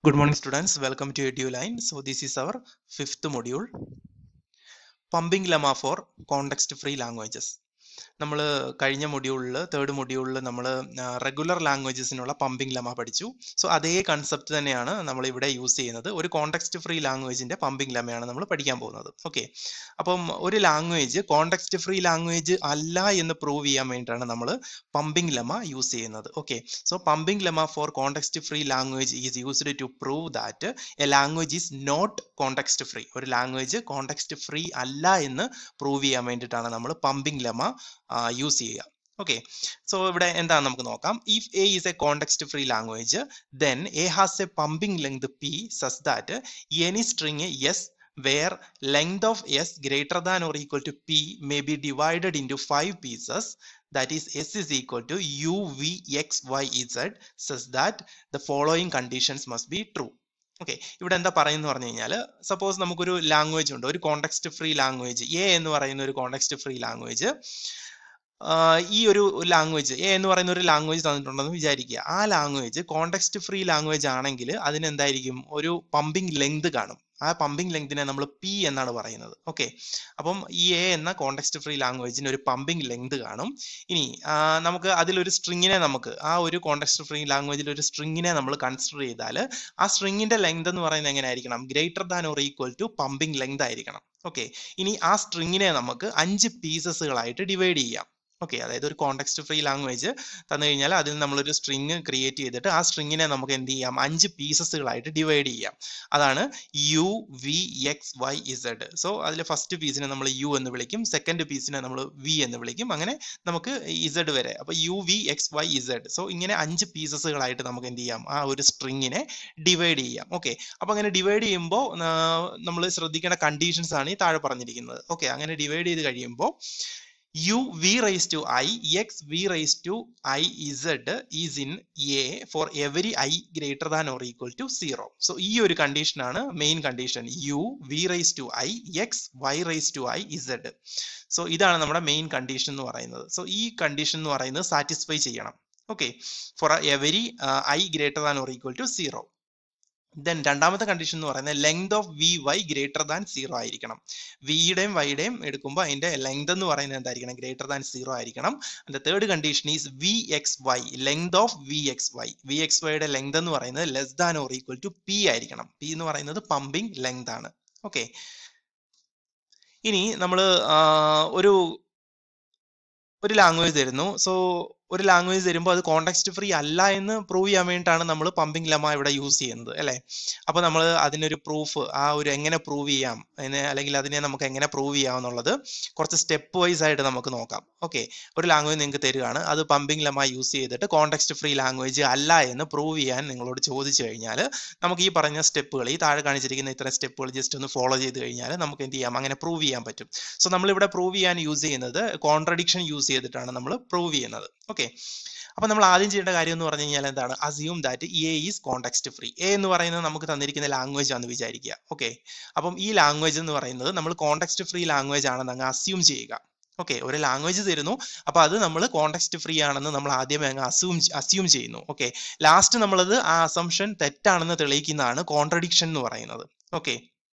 Good morning, students. Welcome to EduLine. So, this is our fifth module. Pumping lemma for context free languages. നമ്മൾ കഴിഞ്ഞ മൊഡ്യൂളിൽ third മൊഡ്യൂളിൽ നമ്മൾ regular ലാംഗ്വേജസിനുള്ള pumping lemma പഠിച്ചു so അതേ കൺസെപ്റ്റ് തന്നെയാണ് നമ്മൾ ഇവിടെ യൂസ് ചെയ്യുന്നത് ഒരു കോണ്ടെക്സ്റ്റ് ഫ്രീ ലാംഗ്വേജിന്റെ പമ്പിംഗ് ലെമയാണ് നമ്മൾ പഠിക്കാൻ പോകുന്നത് ഓക്കെ അപ്പം ഒരു ലാംഗ്വേജ് കോണ്ടെക്സ്റ്റ് ഫ്രീ ലാംഗ്വേജ് അല്ല എന്ന് പ്രൂവ് ചെയ്യാൻ വേണ്ടിയിട്ടാണ് നമ്മൾ പമ്പിംഗ് ലെമ യൂസ് ചെയ്യുന്നത് okay so pumping lemma for context free language is used to prove that a language is not context free ഒരു ലാംഗ്വേജ് കോണ്ടെക്സ്റ്റ് ഫ്രീ അല്ല എന്ന് പ്രൂവ് ചെയ്യാൻ വേണ്ടിയിട്ടാണ് നമ്മൾ പമ്പിംഗ് ലെമ യൂസ് ചെയ്യുക ഓക്കെ സോ ഇവിടെ എന്താണ് നമുക്ക് നോക്കാം if A is a context free language then A has a pumping length P such that any string S where length of s greater than or equal to p may be divided into five pieces that is s is equal to u v x y z such that the following conditions must be true okay ഇവിടെ എന്താ പറയുന്നത് പറഞ്ഞു കഴിഞ്ഞാൽ suppose നമുക്കൊരു language ഉണ്ട് ഒരു context free language A എന്ന് പറയുന്ന ഒരു കോണ്ടെക്സ്റ്റ് ഫ്രീ ലാംഗ്വേജ് ഈ ഒരു ലാംഗ്വേജ് എ എന്ന് പറയുന്ന ഒരു ലാംഗ്വേജ് തന്നിട്ടുണ്ടെന്ന് വിചാരിക്കുക ആ ലാംഗ്വേജ് കോണ്ടെക്സ്റ്റ് ഫ്രീ ലാംഗ്വേജ് ആണെങ്കിൽ അതിന് എന്തായിരിക്കും ഒരു പമ്പിംഗ് ലെങ്ത് കാണും ആ പമ്പിംഗ് ലെങ്തിനെ നമ്മൾ പി എന്നാണ് പറയുന്നത് ഓക്കെ അപ്പം ഈ എ എന്ന കോണ്ടെക്സ്റ്റ് ഫ്രീ ലാംഗ്വേജിന് ഒരു പമ്പിംഗ് ലെങ്ത് കാണും ഇനി നമുക്ക് അതിലൊരു സ്ട്രിങ്ങിനെ നമുക്ക് ആ ഒരു കോണ്ടെക്സ്റ്റ് ഫ്രീ ലാംഗ്വേജിൽ ഒരു സ്ട്രിങ്ങിനെ നമ്മൾ കൺസിഡർ ചെയ്താൽ ആ സ്ട്രിങ്ങിന്റെ ലെങ്ത് എന്ന് പറയുന്നത് എങ്ങനെ ആയിരിക്കണം greater than or equal to pumping length ആയിരിക്കണം ഓക്കെ ഇനി ആ സ്ട്രിങ്ങിനെ നമുക്ക് അഞ്ച് പീസസുകളായിട്ട് ഡിവൈഡ് ചെയ്യാം ഓക്കെ അതായത് ഒരു കോണ്ടെക്സ്റ്റ് ഫ്രീ ലാംഗ്വേജ് തന്നു കഴിഞ്ഞാൽ അതിൽ നമ്മളൊരു സ്ട്രിങ് ക്രിയേറ്റ് ചെയ്തിട്ട് ആ സ്ട്രിങ്ങിനെ നമുക്ക് എന്ത് ചെയ്യാം അഞ്ച് പീസസുകളായിട്ട് ഡിവൈഡ് ചെയ്യാം അതാണ് U V X Y Z so അതിൽ ഫസ്റ്റ് പീസിനെ നമ്മൾ യു എന്ന് വിളിക്കും സെക്കൻഡ് പീസിനെ നമ്മൾ വി എന്ന് വിളിക്കും അങ്ങനെ നമുക്ക് ഇസഡ് വരെ അപ്പൊ U V X Y Z so ഇങ്ങനെ അഞ്ച് പീസസുകളായിട്ട് നമുക്ക് എന്ത് ചെയ്യാം ആ ഒരു സ്ട്രിങ്ങിനെ ഡിവൈഡ് ചെയ്യാം ഓക്കെ അപ്പൊ അങ്ങനെ ഡിവൈഡ് ചെയ്യുമ്പോൾ നമ്മൾ ശ്രദ്ധിക്കേണ്ട കണ്ടീഷൻസ് ആണ് ഈ താഴെ പറഞ്ഞിരിക്കുന്നത് ഓക്കെ അങ്ങനെ ഡിവൈഡ് ചെയ്ത് കഴിയുമ്പോൾ u v raised to i x v raised to i z is in a for every i greater than or equal to 0 so ഈ ഒരു കണ്ടീഷൻ ആണ് main condition u v raised to i x y raised to i z so ഇതാണ് നമ്മുടെ main condition എന്ന് പറയുന്നത് so ഈ condition എന്ന് പറയുന്നത് സാറ്റിസ്ഫൈ ചെയ്യണം okay for every I greater than or equal to zero then രണ്ടാമത്തെ കണ്ടീഷൻ എന്ന് പറയുന്നത് length of V Y greater than zero ആയിരിക്കണം വിയുടെയും വൈയുടെയും എടുക്കുമ്പോൾ അതിന്റെ ലെങ്ത് എന്ന് പറയുന്നത് എന്തായിരിക്കണം ഗ്രേറ്റർ ദാൻ സീറോ ആയിരിക്കണം and third condition is V X Y length of V X Y V X വൈയുടെ ലെങ്ത് എന്ന് പറയുന്നത് less than or equal to P ആയിരിക്കണം പി എന്ന് പറയുന്നത് പമ്പിംഗ് ലെങ്ത് ആണ് ഓക്കെ ഇനി നമ്മൾ ഒരു ഒരു ലാംഗ്വേജ് തരുന്നു സോ ഒരു ലാംഗ്വേജ് തരുമ്പോൾ അത് കോണ്ടെക്സ്റ്റ് ഫ്രീ അല്ല എന്ന് പ്രൂവ് ചെയ്യാൻ വേണ്ടിയിട്ടാണ് നമ്മൾ പമ്പിംഗ് ലെമ ഇവിടെ യൂസ് ചെയ്യുന്നത് അല്ലേ അപ്പൊ നമ്മൾ അതിനൊരു പ്രൂഫ് ആ ഒരു എങ്ങനെ പ്രൂവ് ചെയ്യാം അല്ലെങ്കിൽ അതിനെ നമുക്ക് എങ്ങനെ പ്രൂവ് ചെയ്യാം എന്നുള്ളത് കുറച്ച് സ്റ്റെപ്പ് വൈസ് ആയിട്ട് നമുക്ക് നോക്കാം ഓക്കെ ഒരു ലാംഗ്വേജ് നിങ്ങൾക്ക് തരികയാണ് അത് പമ്പിംഗ് ലെമ യൂസ് ചെയ്തിട്ട് കോണ്ടെക്സ്റ്റ് ഫ്രീ ലാംഗ്വേജ് അല്ല എന്ന് പ്രൂവ് ചെയ്യാൻ നിങ്ങളോട് ചോദിച്ചു കഴിഞ്ഞാൽ നമുക്ക് ഈ പറഞ്ഞ സ്റ്റെപ്പുകൾ ഈ താഴെ കാണിച്ചിരിക്കുന്ന ഇത്തരം സ്റ്റെപ്പുകൾ ജസ്റ്റ് ഒന്ന് ഫോളോ ചെയ്ത് കഴിഞ്ഞാൽ നമുക്ക് എന്ത് ചെയ്യാം അങ്ങനെ പ്രൂവ് ചെയ്യാൻ പറ്റും സോ നമ്മൾ ഇവിടെ പ്രൂവ് ചെയ്യാൻ യൂസ് ചെയ്യുന്നത് കോൺട്രഡിക്ഷൻ യൂസ് ചെയ്തിട്ടാണ് നമ്മൾ പ്രൂവ് ചെയ്യുന്നത് ഓക്കെ അപ്പൊ നമ്മൾ ആദ്യം ചെയ്യേണ്ട കാര്യം എന്ന് പറഞ്ഞു കഴിഞ്ഞാൽ എന്താണ് assume that A is context free A എന്ന് പറയുന്നത് നമുക്ക് തന്നിരിക്കുന്ന ലാംഗ്വേജ് ആണെന്ന് വിചാരിക്കുക ഓക്കെ അപ്പം ഈ ലാംഗ്വേജ് എന്ന് പറയുന്നത് നമ്മൾ കോണ്ടെക്സ്റ്റ് ഫ്രീ ലാംഗ്വേജ് ആണെന്ന് അങ്ങ് അസ്യൂം ചെയ്യുക ഓക്കെ ഒരു ലാംഗ്വേജ് തരുന്നു അപ്പൊ അത് നമ്മൾ കോണ്ടെക്സ്റ്റ് ഫ്രീ ആണെന്ന് നമ്മൾ ആദ്യമേ അങ്ങ് അസ്യൂം അസ്യൂം ചെയ്യുന്നു ഓക്കെ ലാസ്റ്റ് നമ്മളത് ആ അസംഷൻ തെറ്റാണെന്ന് തെളിയിക്കുന്നതാണ് കോൺട്രഡിക്ഷൻ എന്ന് പറയുന്നത് ഓക്കെ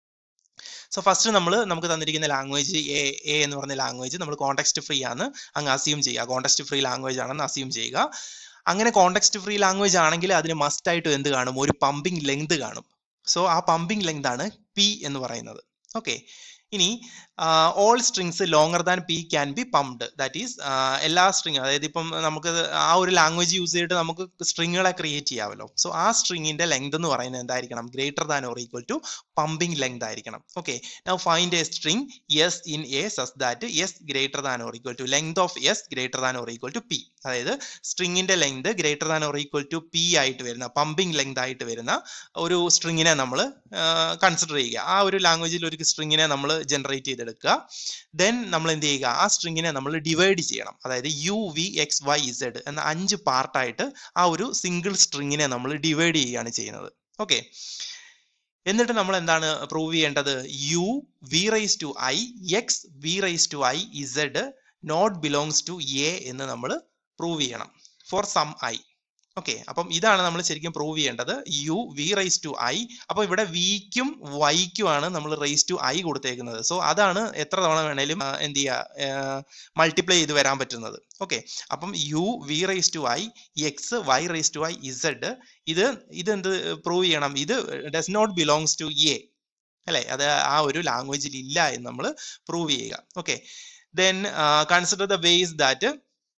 സോ ഫസ്റ്റ് നമ്മൾ നമുക്ക് തന്നിരിക്കുന്ന ലാംഗ്വേജ് എ എ എന്ന് പറഞ്ഞ ലാംഗ്വേജ് നമ്മൾ കോണ്ടെക്സ്റ്റ് ഫ്രീ ആണ് അങ്ങ് അസ്യൂം ചെയ്യുക കോണ്ടെക്സ്റ്റ് ഫ്രീ ലാംഗ്വേജ് ആണെന്ന് അസ്യൂം ചെയ്യുക അങ്ങനെ കോണ്ടെക്സ്റ്റ് ഫ്രീ ലാംഗ്വേജ് ആണെങ്കിൽ അതിന് മസ്റ്റ് ആയിട്ട് എന്ത് കാണും ഒരു പമ്പിംഗ് ലെങ്ത് കാണും സോ ആ പമ്പിംഗ് ലെങ്ത് ആണ് പി എന്ന് പറയുന്നത് ഓക്കെ ഇനി all strings longer than P can be pumped that is എല്ലാ സ്ട്രിങ് അതായത് ഇപ്പം നമുക്ക് ആ ഒരു ലാംഗ്വേജ് യൂസ് ചെയ്തിട്ട് നമുക്ക് സ്ട്രിങ്ങുകളെ ക്രിയേറ്റ് ചെയ്യാമല്ലോ സോ ആ സ്ട്രിങ്ങിന്റെ ലെങ്ത് എന്ന് പറയുന്നത് എന്തായിരിക്കണം greater than or equal to pumping length ആയിരിക്കണം okay now find a string S in A such that S greater than or equal to length of S greater than or equal to P അതായത് സ്ട്രിങ്ങിന്റെ length greater than or equal to P ആയിട്ട് വരുന്ന pumping length ആയിട്ട് വരുന്ന ഒരു സ്ട്രിങ്ങിനെ നമ്മൾ consider ചെയ്യുക ആ ഒരു ലാംഗ്വേജിൽ ഒരു സ്ട്രിങ്ങിനെ നമ്മൾ ജനറേറ്റ് ചെയ്തെടുക്കുക ദെൻ നമ്മൾ എന്ത് ചെയ്യുക ആ സ്ട്രിങ്ങിനെ നമ്മൾ ഡിവൈഡ് ചെയ്യണം അതായത് U V X Y Z എന്ന അഞ്ച് പാർട്ടായിട്ട് ആ ഒരു സിംഗിൾ സ്ട്രിങ്ങിനെ നമ്മൾ ഡിവൈഡ് ചെയ്യുകയാണ് ചെയ്യുന്നത് ഓക്കെ എന്നിട്ട് നമ്മൾ എന്താണ് പ്രൂവ് ചെയ്യേണ്ടത് U V raise to I X V raise to I Z not belongs to A എന്ന് നമ്മൾ പ്രൂവ് ചെയ്യണം ഫോർ സം ഐ ഓക്കെ അപ്പം ഇതാണ് നമ്മൾ ശരിക്കും പ്രൂവ് ചെയ്യേണ്ടത് U V raise to I അപ്പോൾ ഇവിടെ വിക്കും വൈക്കും ആണ് നമ്മൾ റൈസ് ടു ഐ കൊടുത്തേക്കുന്നത് സോ അതാണ് എത്ര തവണ വേണേലും ആ, എന്ത് ചെയ്യുക മൾട്ടിപ്ലൈ ചെയ്ത് വരാൻ പറ്റുന്നത് ഓക്കെ അപ്പം U V raise to I X Y raise to I Z ഇത് ഇതെന്ത് പ്രൂവ് ചെയ്യണം ഇത് does not belongs to A അല്ലെ അത് ആ ഒരു ലാംഗ്വേജിൽ ഇല്ല എന്ന് നമ്മൾ പ്രൂവ് ചെയ്യുക okay then consider the ways that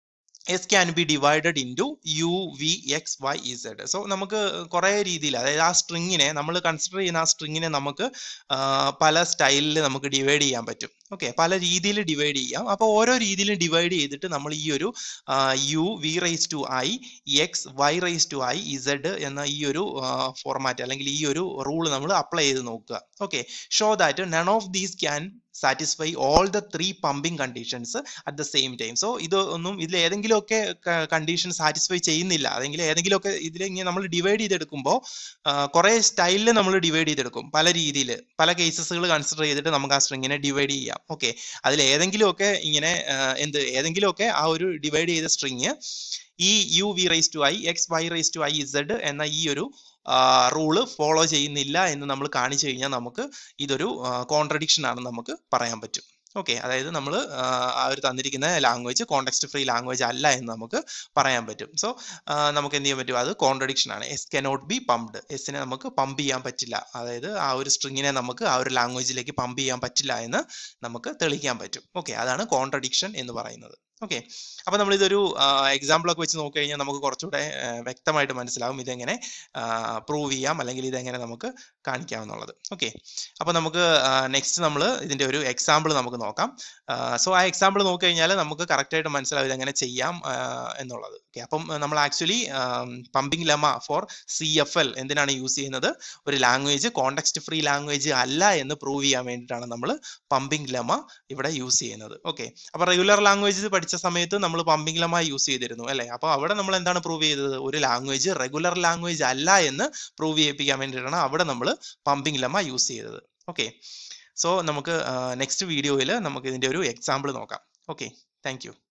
S can be divided into U V X Y Z so നമുക്ക് കുറേ രീതിയിൽ അതായത് ആ സ്ട്രിങ്ങിനെ നമ്മൾ കൺസിഡർ ചെയ്യുന്ന ആ സ്ട്രിങ്ങിനെ നമുക്ക് ആ, പല സ്റ്റൈലിൽ നമുക്ക് ഡിവൈഡ് ചെയ്യാൻ പറ്റും ഓക്കെ പല രീതിയിൽ ഡിവൈഡ് ചെയ്യാം അപ്പോൾ ഓരോ രീതിയിലും ഡിവൈഡ് ചെയ്തിട്ട് നമ്മൾ ഈ ഒരു U V raise to I X Y raise to I Z എന്ന ഈ ഒരു ഫോർമാറ്റ് അല്ലെങ്കിൽ ഈ ഒരു റൂൾ നമ്മൾ അപ്ലൈ ചെയ്ത് നോക്കുക okay show that none of these can satisfy all the three pumping conditions at the same time so ഇത് ഒന്നും ഇതിൽ ഏതെങ്കിലുമൊക്കെ കണ്ടീഷൻ സാറ്റിസ്ഫൈ ചെയ്യുന്നില്ല അല്ലെങ്കിൽ ഏതെങ്കിലുമൊക്കെ ഇതിൽ ഇങ്ങനെ നമ്മൾ ഡിവൈഡ് ചെയ്തെടുക്കുമ്പോൾ കുറെ സ്റ്റൈലിൽ നമ്മൾ ഡിവൈഡ് ചെയ്തെടുക്കും പല രീതിയിൽ പല കേസസുകൾ കൺസിഡർ ചെയ്തിട്ട് നമുക്ക് ആ സ്ട്രിങ്ങിനെ ഡിവൈഡ് ചെയ്യാം ഓക്കെ അതിൽ ഏതെങ്കിലുമൊക്കെ ഇങ്ങനെ ആ, എന്ത് ഏതെങ്കിലുമൊക്കെ ആ ഒരു ഡിവൈഡ് ചെയ്ത സ്ട്രിങ് ഈ U V raise to I X Y raise to I Z എന്ന ഈ ഒരു റൂള് ഫോളോ ചെയ്യുന്നില്ല എന്ന് നമ്മൾ കാണിച്ചു കഴിഞ്ഞാൽ നമുക്ക് ഇതൊരു കോൺട്രഡിക്ഷൻ ആണെന്ന് നമുക്ക് പറയാൻ പറ്റും ഓക്കെ അതായത് നമ്മൾ ആ ഒരു തന്നിരിക്കുന്ന ലാംഗ്വേജ് കോണ്ടെക്സ്റ്റ് ഫ്രീ ലാംഗ്വേജ് അല്ല എന്ന് നമുക്ക് പറയാൻ പറ്റും സോ നമുക്ക് എന്ത് ചെയ്യാൻ പറ്റും അത് കോൺട്രഡിക്ഷൻ ആണ് എസ് കനോട്ട് ബി പമ്പ്ഡ് എസിനെ നമുക്ക് പമ്പ് ചെയ്യാൻ പറ്റില്ല അതായത് ആ ഒരു സ്ട്രിങ്ങിനെ നമുക്ക് ആ ഒരു ലാംഗ്വേജിലേക്ക് പമ്പ് ചെയ്യാൻ പറ്റില്ല എന്ന് നമുക്ക് തെളിയിക്കാൻ പറ്റും ഓക്കെ അതാണ് കോൺട്രഡിക്ഷൻ എന്ന് പറയുന്നത് ഓക്കെ അപ്പൊ നമ്മൾ ഇതൊരു എക്സാമ്പിൾ ഒക്കെ വെച്ച് നോക്കി കഴിഞ്ഞാൽ നമുക്ക് കുറച്ചുകൂടെ ആ, വ്യക്തമായിട്ട് മനസ്സിലാവും ഇതെങ്ങനെ പ്രൂവ് ചെയ്യാം അല്ലെങ്കിൽ ഇതെങ്ങനെ നമുക്ക് കാണിക്കാം എന്നുള്ളത് ഓക്കെ അപ്പൊ നമുക്ക് നെക്സ്റ്റ് നമ്മൾ ഇതിന്റെ ഒരു എക്സാമ്പിൾ നമുക്ക് നോക്കാം സോ ആ എക്സാമ്പിൾ നോക്കി കഴിഞ്ഞാൽ നമുക്ക് കറക്റ്റ് ആയിട്ട് മനസ്സിലാവും ഇതെങ്ങനെ ചെയ്യാം ആ, എന്നുള്ളത് ഓക്കെ അപ്പം നമ്മൾ actually pumping lemma for C F L എന്തിനാണ് യൂസ് ചെയ്യുന്നത് ഒരു ലാംഗ്വേജ് കോണ്ടെക്സ്റ്റ് ഫ്രീ ലാംഗ്വേജ് അല്ല എന്ന് പ്രൂവ് ചെയ്യാൻ വേണ്ടിയിട്ടാണ് നമ്മൾ പമ്പിംഗ് ലെമ ഇവിടെ യൂസ് ചെയ്യുന്നത് ഓക്കെ അപ്പൊ റെഗുലർ ലാംഗ്വേജ് പഠിച്ച സമയത്ത് നമ്മൾ പമ്പിംഗ് ലെമ യൂസ് ചെയ്തിരുന്നു അല്ലെ അപ്പൊ അവിടെ നമ്മൾ എന്താണ് പ്രൂവ് ചെയ്തത് ഒരു ലാംഗ്വേജ് റെഗുലർ ലാംഗ്വേജ് അല്ല എന്ന് പ്രൂവ് ചെയ്യിപ്പിക്കാൻ വേണ്ടിയിട്ടാണ് അവിടെ നമ്മൾ പമ്പിംഗ് ലെമ യൂസ് ചെയ്തത് ഓക്കെ സോ നമുക്ക് നെക്സ്റ്റ് വീഡിയോയിൽ നമുക്ക് ഇതിന്റെ ഒരു എക്സാമ്പിൾ നോക്കാം ഓക്കെ താങ്ക് യു